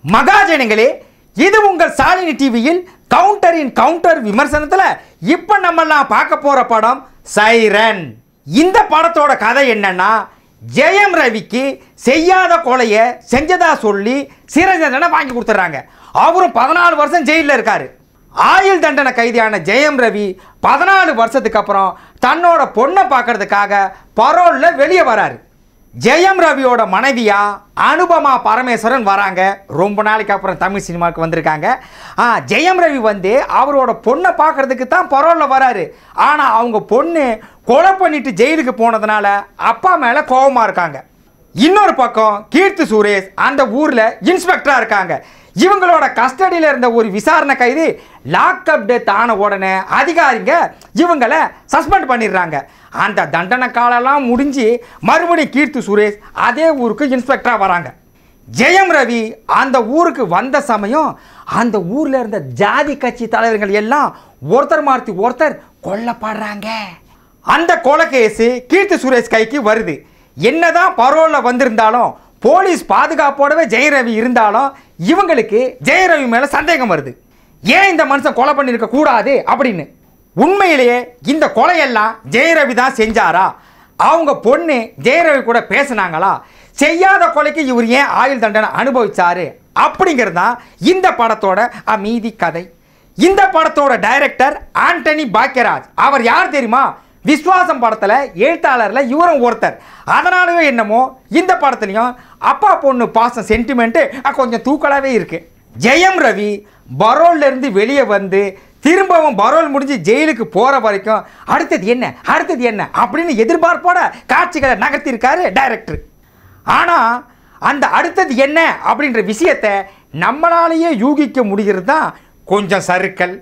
மகாஜனங்களே இது உங்கள் சாலினி டிவியில் கவுண்டரின் கவுண்டர் விமர்சனத்தில் இப்போ நம்மலாம் பார்க்க போற படம் சைரன் இந்த படத்தோட கதை என்னன்னா ஜெயம் ரவிக்கு செய்யாத கொலையை செஞ்சதா சொல்லி சிறை தண்டனை வாங்கி கொடுத்துட்றாங்க அவரும் பதினாலு வருஷம் ஜெயிலில் இருக்காரு ஆயுள் தண்டனை கைதியான ஜெயம் ரவி பதினாலு வருஷத்துக்கு அப்புறம் தன்னோட பொண்ணை பார்க்கறதுக்காக பரோலில் வெளியே வராரு ஜெயம் ரவியோட மனைவியா அனுபமா பரமேஸ்வரன் வராங்க ரொம்ப நாளைக்கு அப்புறம் தமிழ் சினிமாவுக்கு வந்திருக்காங்க ஆ ஜெயம் ரவி வந்து அவரோட பொண்ணை பார்க்கறதுக்கு தான் பரோலில் வராரு ஆனால் அவங்க பொண்ணு கொலை பண்ணிட்டு ஜெயிலுக்கு போனதுனால அப்பா மேலே கோபமாக இருக்காங்க இன்னொரு பக்கம் கீர்த்தி சுரேஷ் அந்த ஊரில் இன்ஸ்பெக்டராக இருக்காங்க இவங்களோட கஸ்டடியில் இருந்த ஒரு விசாரணை கைதி லாக்அப் டெத் ஆன உடனே அதிகாரிங்க இவங்களை சஸ்பெண்ட் பண்ணிடுறாங்க அந்த தண்டனை காலம்லாம் முடிஞ்சு மறுபடியும் கீர்த்தி சுரேஷ் அதே ஊருக்கு இன்ஸ்பெக்டராக வராங்க ஜெயம் ரவி அந்த ஊருக்கு வந்த சமயம் அந்த ஊரில் இருந்த ஜாதி கட்சி தலைவர்கள் எல்லாம் ஒருத்தர் மாற்றி ஒருத்தர் கொல்லப்படுறாங்க அந்த கொலை கேஸு கீர்த்தி சுரேஷ் கைக்கு வருது என்னதான் பரோலில் வந்திருந்தாலும் போலீஸ் பாதுகாப்போடவே ஜெயரவி இருந்தாலும் இவங்களுக்கு ஜெயரவி மேலே சந்தேகம் வருது ஏன் இந்த மனுஷன் கொலை பண்ணியிருக்க கூடாது அப்படின்னு உண்மையிலேயே இந்த கொலையெல்லாம் ஜெயரவி தான் செஞ்சாரா அவங்க பொண்ணு ஜெயரவி கூட பேசுனாங்களா செய்யாத கொலைக்கு இவர் ஏன் ஆயுள் தண்டனை அனுபவிச்சாரு அப்படிங்கிறது தான் இந்த படத்தோட மீதி கதை இந்த படத்தோட டைரக்டர் ஆண்டனி பாக்கியராஜ் அவர் யார் தெரியுமா விஸ்வாசம் படத்தில் எழுத்தாளரில் இவரும் ஒருத்தர் அதனாலவே என்னமோ இந்த படத்துலையும் அப்பா பொண்ணு பாசம் சென்டிமெண்ட்டு கொஞ்சம் தூக்கலாகவே இருக்கு ஜெயம் ரவி பரோல்ல இருந்து வெளியே வந்து திரும்பவும் பரோல் முடிஞ்சு ஜெயிலுக்கு போகிற வரைக்கும் அடுத்தது என்ன அடுத்தது என்ன அப்படின்னு எதிர்பார்ப்போட காட்சிகளை நகர்த்தியிருக்காரு டைரக்டர் ஆனால் அந்த அடுத்தது என்ன அப்படின்ற விஷயத்தை நம்மளாலேயே யூகிக்க முடிகிறது தான் கொஞ்சம் சறுக்கல்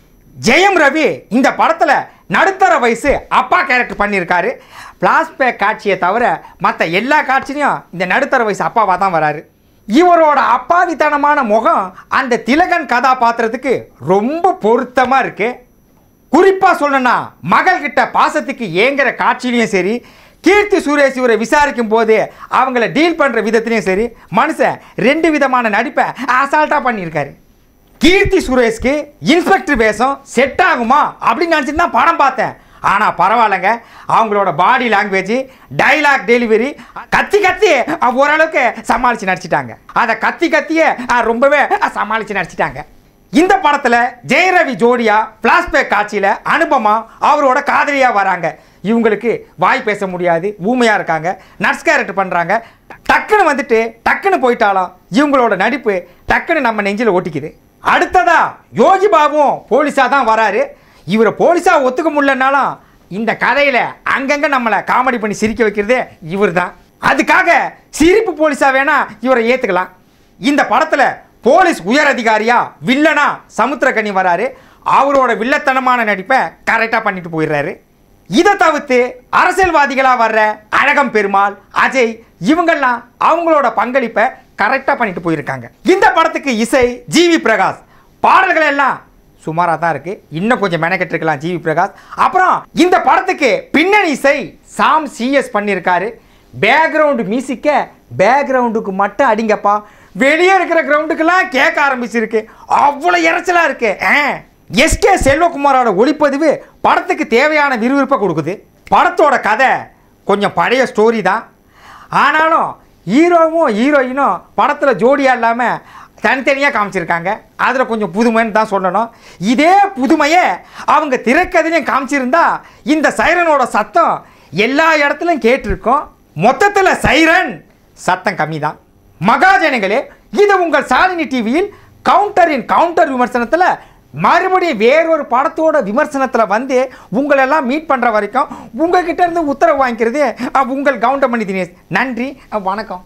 ஜெயம் ரவி இந்த படத்தில் நடுத்தர வயசு அப்பா கேரக்டர் பண்ணியிருக்காரு பிளாஸ்பேக் காட்சியை தவிர மற்ற எல்லா காட்சிலையும் இந்த நடுத்தர வயசு அப்பாவாக தான் வராரு இவரோட அப்பாவித்தனமான முகம் அந்த திலகன் கதாபாத்திரத்துக்கு ரொம்ப பொருத்தமாக இருக்கு குறிப்பாக சொல்லணும்னா மகள்கிட்ட பாசத்துக்கு ஏங்குற காட்சியிலையும் சரி கீர்த்தி சுரேஷ் இவரை விசாரிக்கும் போது அவங்கள டீல் பண்ணுற விதத்துலையும் சரி மனுஷன் ரெண்டு விதமான நடிப்பை அசால்ட்டாக பண்ணியிருக்காரு கீர்த்தி சுரேஷ்க்கு இன்ஸ்பெக்டர் வேஷம் செட் ஆகுமா அப்படின்னு நினச்சிட்டு தான் படம் பார்த்தேன் ஆனால் பரவாயில்லைங்க அவங்களோட பாடி லாங்குவேஜ் டைலாக் டெலிவரி கத்தி கத்தி அஹ், ஓரளவுக்கு சமாளித்து நடிச்சிட்டாங்க அதை கத்தி கத்தியே அஹ், ரொம்பவே அஹ், சமாளித்து நடிச்சிட்டாங்க இந்த படத்தில் ஜெயரவி ஜோடியா பிளாஸ்பேக் காட்சியில் அனுபமா அவரோட காதலியாக வராங்க இவங்களுக்கு வாய் பேச முடியாது ஊமையாக இருக்காங்க நர்ஸ் கேரக்டர் பண்ணுறாங்க டக்குன்னு வந்துட்டு டக்குன்னு போயிட்டாலும் இவங்களோட நடிப்பு டக்குன்னு நம்ம நெஞ்சில் ஒட்டிக்குது அடுத்ததா யோகி பாபுவும் போலீஸாக தான் வராரு இவரை போலீஸாக ஒத்துக்க முடியலனாலும் இந்த கதையில் அங்கங்கே நம்மளை காமெடி பண்ணி சிரிக்க வைக்கிறதே இவர் தான் அதுக்காக சிரிப்பு போலீஸாக வேணா இவரை ஏற்றுக்கலாம் இந்த படத்தில் போலீஸ் உயர் அதிகாரியா வில்லனா சமுத்திரக்கனி வராரு அவரோட வில்லத்தனமான நடிப்பை கரெக்டாக பண்ணிட்டு போயிடுறாரு இதை தவிர்த்து அரசியல்வாதிகளாக வர்ற அழகம் பெருமாள் அஜய் இவங்கெல்லாம் அவங்களோட பங்களிப்பை கரெக்டாக பண்ணிட்டு போயிருக்காங்க இந்த படத்துக்கு இசை ஜிவி பிரகாஷ் பாடல்கள் எல்லாம் சுமாராக தான் இருக்கு இன்னும் கொஞ்சம் மெனக்கெட்டிருக்கலாம் ஜிவி பிரகாஷ் அப்புறம் இந்த படத்துக்கு பின்னணி இசை சாம் சிஎஸ் பண்ணியிருக்காரு பேக்ரவுண்டு மியூசிக்கை பேக்ரவுண்டுக்கு மட்டும் அடிங்கப்பா வெளியே இருக்கிற கிரவுண்டுக்கெல்லாம் கேட்க ஆரம்பிச்சிருக்கு அவ்வளோ இறைச்சலாக இருக்கு எஸ்கே செல்வகுமாரோட ஒளிப்பதிவு படத்துக்கு தேவையான விறுவிறுப்பை கொடுக்குது படத்தோட கதை கொஞ்சம் பழைய ஸ்டோரி தான் ஆனாலும் ஹீரோவும் ஹீரோயினும் படத்தில் ஜோடியாக இல்லாமல் தனித்தனியாக காமிச்சிருக்காங்க அதில் கொஞ்சம் புதுமைன்னு தான் சொல்லணும் இதே புதுமையை அவங்க திரைக்கதையிலையும் காமிச்சிருந்தா இந்த சைரனோட சத்தம் எல்லா இடத்துலையும் கேட்டிருக்கோம் மொத்தத்தில் சைரன் சத்தம் கம்மி தான் மகாஜனங்களே இது உங்கள் சாலினி டிவியில் கவுண்டரின் கவுண்டர் விமர்சனத்தில் மறுபடியும் வேறொரு படத்தோட விமர்சனத்தில் வந்து உங்களெல்லாம் மீட் பண்ணுற வரைக்கும் உங்ககிட்ட இருந்து உத்தரவு வாங்கிக்கிறது அஹ், உங்கள் கவுண்டமணி தினேஷ் நன்றி அஹ், வணக்கம்